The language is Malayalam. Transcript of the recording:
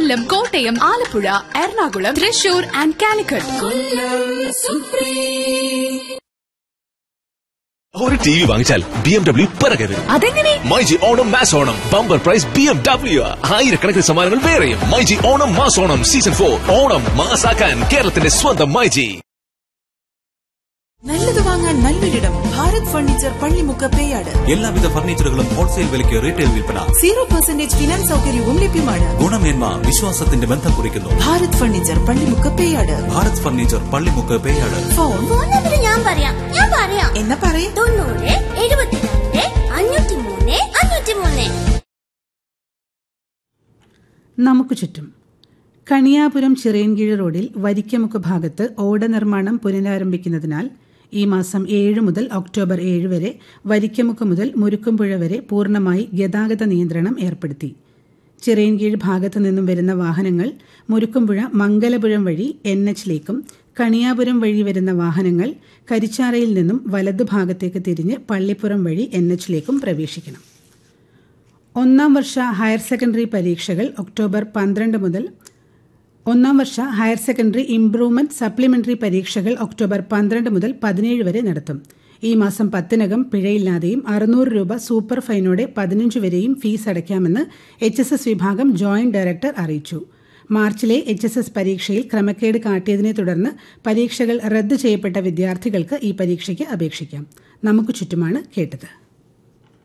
കൊല്ലം കോട്ടയം ആലപ്പുഴ എറണാകുളം തൃശൂർ ആൻഡ് കാലിക്കറ്റ് ഒരു ടി വി വാങ്ങിച്ചാൽ ബി എം ഡബ്ല്യു പിറകരുത് അതെങ്ങനെ myG Onam mass Onam bumper prize B M W ആയിരക്കണക്കിന് സമ്മാനങ്ങൾ വേറെയും myG Onam mass Onam season for Onam മാസാക്കാൻ കേരളത്തിന്റെ സ്വന്തം മൈജി നല്ലത് വാങ്ങാൻ നല്ലൊരിടം ഭാരത് ഫർണിച്ചർ പള്ളിമുക്ക് പേയാട് എല്ലാവിധ ഫർണിച്ചറുകളും ഹോൾസെയിൽ വിലയ്ക്ക് റീറ്റെയിൽ വിൽപ്പന സീറോ പെർസെന്റേജ് ഫിനാൻസ് സൗകര്യവും ലഭ്യമാണ് ഗുണമേന്മ വിശ്വാസത്തിന്റെ ബന്ധം കുറിക്കുന്നു Bharat furniture Pallimukku Peyad Bharat furniture Pallimukku Peyad phone phone number ഞാൻ പറയാം ഞാൻ പറയാം എന്നാ പറയേ തൊണ്ണൂറ് എഴുപത്തിരണ്ട് അഞ്ഞൂറ്റി മൂന്ന് അഞ്ഞൂറ്റി മൂന്ന് നമുക്ക് ചുറ്റും കണിയാപുരം ചിറയൻകീഴ് റോഡിൽ വരിക്കമുക്ക് ഭാഗത്ത് ഓട നിർമ്മാണം പുനരാരംഭിക്കുന്നതിനാൽ ഈ മാസം ഏഴ് മുതൽ ഒക്ടോബർ ഏഴ് വരെ വരിക്കമുക്ക് മുതൽ മുരുക്കുംപുഴ വരെ പൂർണ്ണമായി ഗതാഗത നിയന്ത്രണം ഏർപ്പെടുത്തി ചിറയൻകീഴ് ഭാഗത്തു നിന്നും വരുന്ന വാഹനങ്ങൾ മുരുക്കുംപുഴ മംഗലപുരം വഴി എൻ എച്ചിലേക്കും കണിയാപുരം വഴി വരുന്ന വാഹനങ്ങൾ കരിച്ചാറയിൽ നിന്നും വലതുഭാഗത്തേക്ക് തിരിഞ്ഞ് പള്ളിപ്പുറം വഴി എൻ എച്ചിലേക്കും പ്രവേശിക്കണം ഒന്നാം വർഷ ഹയർ സെക്കൻഡറി പരീക്ഷകൾ ഒക്ടോബർ പന്ത്രണ്ട് മുതൽ ഒന്നാം വർഷ ഹയർ സെക്കൻഡറി ഇംപ്രൂവ്മെന്റ് സപ്ലിമെന്ററി പരീക്ഷകൾ ഒക്ടോബർ പന്ത്രണ്ട് മുതൽ പതിനേഴ് വരെ നടത്തും ഈ മാസം പത്തിനകം പിഴയില്ലാതെയും അറുന്നൂറ് രൂപ സൂപ്പർ ഫൈനോടെ പതിനഞ്ച് വരെയും ഫീസ് അടയ്ക്കാമെന്ന് എച്ച് എസ് എസ് വിഭാഗം ജോയിന്റ് ഡയറക്ടർ അറിയിച്ചു മാർച്ചിലെ എച്ച് എസ് എസ് പരീക്ഷയിൽ ക്രമക്കേട് കാട്ടിയതിനെ തുടർന്ന് പരീക്ഷകൾ റദ്ദ് ചെയ്യപ്പെട്ട വിദ്യാർത്ഥികൾക്ക് ഈ പരീക്ഷയ്ക്ക് അപേക്ഷിക്കാം നമുക്ക് ചുറ്റുമാണ് കേട്ടത്